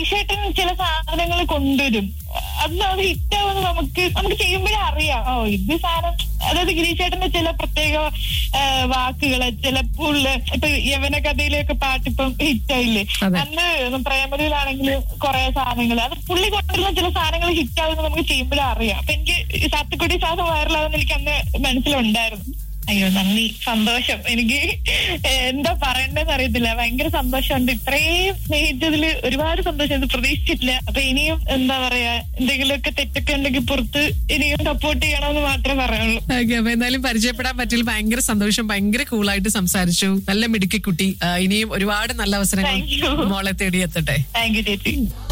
ചേട്ടൻ ചില സാധനങ്ങൾ കൊണ്ടുവരും അത് അത് ഹിറ്റാവുന്ന നമുക്ക് നമുക്ക് ചെയ്യുമ്പോഴേ അറിയാം ഓ ഇത് സാധനം അതായത് ഗിരീഷേട്ടന്റെ ചില പ്രത്യേക ആ, വാക്കുകള് ചിലപ്പോൾ ഇപ്പൊ യവന കഥയിലൊക്കെ പാട്ട് ഇപ്പം ഹിറ്റായില്ലേ അതെ. അന്ന് പ്രേമലയിലാണെങ്കിൽ കുറെ സാധനങ്ങൾ അത് പുള്ളി കൊണ്ടുവരുന്ന ചില സാധനങ്ങൾ ഹിറ്റാവുന്ന നമുക്ക് ചെയ്യുമ്പോഴേ അറിയാം അപ്പൊ എനിക്ക് ഈ സാത്തുക്കുടി സാധനം വൈറലാവുന്ന എനിക്ക് അന്ന് മനസ്സിലുണ്ടായിരുന്നു അയ്യോ നന്ദി സന്തോഷം എനിക്ക് ഏഹ്, എന്താ പറയണ്ടെന്ന് അറിയത്തില്ല ഭയങ്കര സന്തോഷമുണ്ട് ഇത്രയും സ്നേഹിച്ചതിൽ ഒരുപാട് സന്തോഷം ഇത് പ്രതീക്ഷിച്ചിട്ടില്ല അപ്പൊ ഇനിയും എന്താ പറയാ എന്തെങ്കിലുമൊക്കെ തെറ്റൊക്കെ ഉണ്ടെങ്കിൽ പുറത്ത് ഇനിയും സപ്പോർട്ട് ചെയ്യണമെന്ന് മാത്രമേ പറയുള്ളൂ ഓക്കെ അപ്പൊ എന്തായാലും പരിചയപ്പെടാൻ പറ്റില്ല ഭയങ്കര സന്തോഷം ഭയങ്കര കൂളായിട്ട് സംസാരിച്ചു നല്ല മിടുക്കി കുട്ടി ആ, ഇനിയും ഒരുപാട് നല്ല അവസരങ്ങൾ Thank you. മോളെ തേടിയെത്തട്ടെ താങ്ക് യു ചേച്ചി